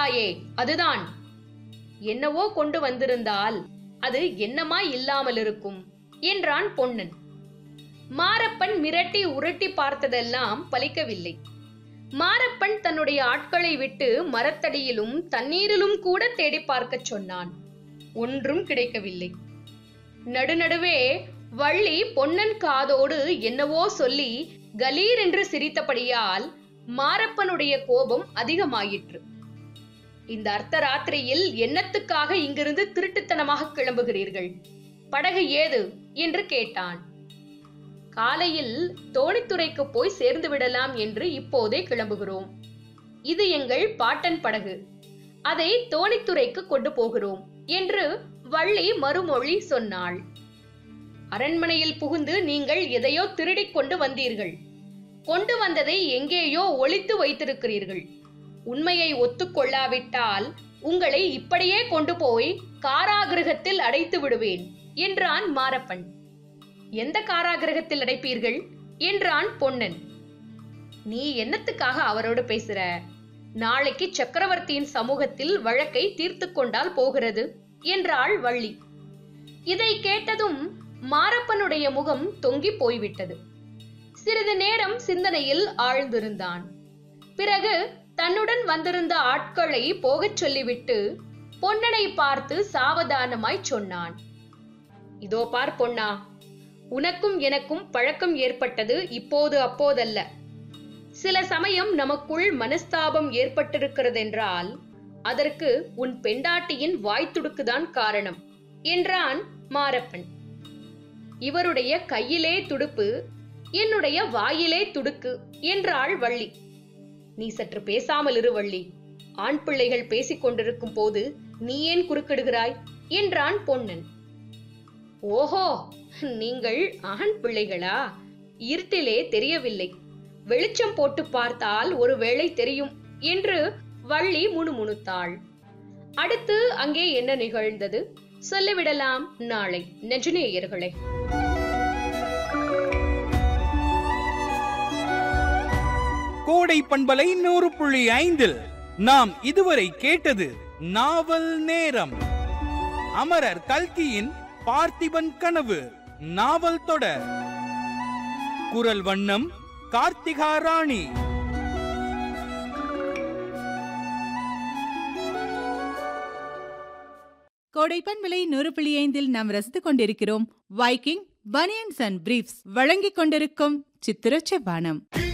விட்டாயே அதுதான் என்னவோ கொண்டு வந்திருந்தால் அது என்னமா இல்லாமல் இருக்கும் என்றான் பொன்னன் மாரப்பன் மிரட்டி உருட்டி பார்த்ததெல்லாம் பலிக்கவில்லை மாரப்பன் தன்னுடைய ஆட்களை விட்டு மரத்தடியிலும் தண்ணீரிலும் கூட தேடி பார்க்கச் சொன்னான் ஒன்றும் கிடைக்கவில்லை நடுநடுவே வள்ளி பொன்னன் காதோடு என்னவோ சொல்லி கலீர் என்று சிரித்தபடியால் மாரப்பனுடைய கோபம் அதிகமாயிற்று இந்த அர்த்தராத்திரியில் என்னத்துக்காக இங்கிருந்து திருட்டுத்தனமாக கிளம்புகிறீர்கள் படகு ஏது என்று கேட்டான் காலையில் தோணித்துறைக்கு போய் சேர்ந்து விடலாம் என்று இப்போதே கிளம்புகிறோம் இது எங்கள் பாட்டன் படகு அதை தோணித்துறைக்கு கொண்டு போகிறோம் என்று வள்ளி மறுமொழி சொன்னாள் அரண்மனையில் புகுந்து நீங்கள் எதையோ திருடிக் கொண்டு வந்தீர்கள் கொண்டு வந்ததை எங்கேயோ ஒளித்து வைத்திருக்கிறீர்கள் உண்மையை ஒத்துக்கொள்ளாவிட்டால் உங்களை இப்படியே கொண்டு போய் காராகிரகத்தில் அடைத்து விடுவேன் என்றான் மாரப்பன் எந்த காராகிரகத்தில் அடைப்பீர்கள் என்றான் பொன்னன் நீ என்னத்துக்காக அவரோடு பேசுற நாளைக்கு சக்கரவர்த்தியின் சமூகத்தில் வழக்கை தீர்த்து கொண்டால் போகிறது என்றாள் வள்ளி இதை கேட்டதும் மாரப்பனுடைய முகம் தொங்கி போய்விட்டது சிறிது நேரம் சிந்தனையில் ஆழ்ந்திருந்தான் பிறகு தன்னுடன் வந்திருந்த ஆட்களை போகச் சொல்லிவிட்டு பொன்னனை பார்த்து சாவதானமாய் சொன்னான் இதோ பார் பொன்னா உனக்கும் எனக்கும் பழக்கம் ஏற்பட்டது இப்போது அப்போதல்ல சில சமயம் நமக்குள் மனஸ்தாபம் ஏற்பட்டிருக்கிறதென்றால் அதற்கு உன் பெண்டாட்டியின் வாய்த்துடுக்குதான் காரணம் என்றான் மாரப்பன் இவருடைய கையிலே துடுப்பு என்னுடைய வாயிலே துடுக்கு என்றாள் வள்ளி நீ சற்று பேசாமல் இரு வள்ளி ஆண் பிள்ளைகள் பேசிக் கொண்டிருக்கும் போது நீ ஏன் குறுக்கிடுகிறாய் என்றான் பொன்னன் ஓஹோ நீங்கள் ஆண் பிள்ளைகளா இருட்டிலே தெரியவில்லை வெளிச்சம் போட்டு பார்த்தால் ஒருவேளை தெரியும் என்று வள்ளி முணுமுணுத்தாள் அடுத்து அங்கே என்ன நிகழ்ந்தது சொல்லிவிடலாம் நாளை நெஜநேயர்களே கோடை பண்பலை நூறு புள்ளி ஐந்தில் நாம் இதுவரை கேட்டது நாவல் நேரம் அமரர் கல்கியின் பார்த்திபன் கனவு நாவல் தொடர் குரல் வண்ணம் கார்த்திகா ராணி கோடைப்பன் விலை நூறு புள்ளி ஐந்தில் நாம் ரசித்துக் கொண்டிருக்கிறோம் வைக்கிங் பனியன்ஸ் அண்ட் பிரீஃப்ஸ் வழங்கிக் கொண்டிருக்கும் சித்திரச்ச பானம்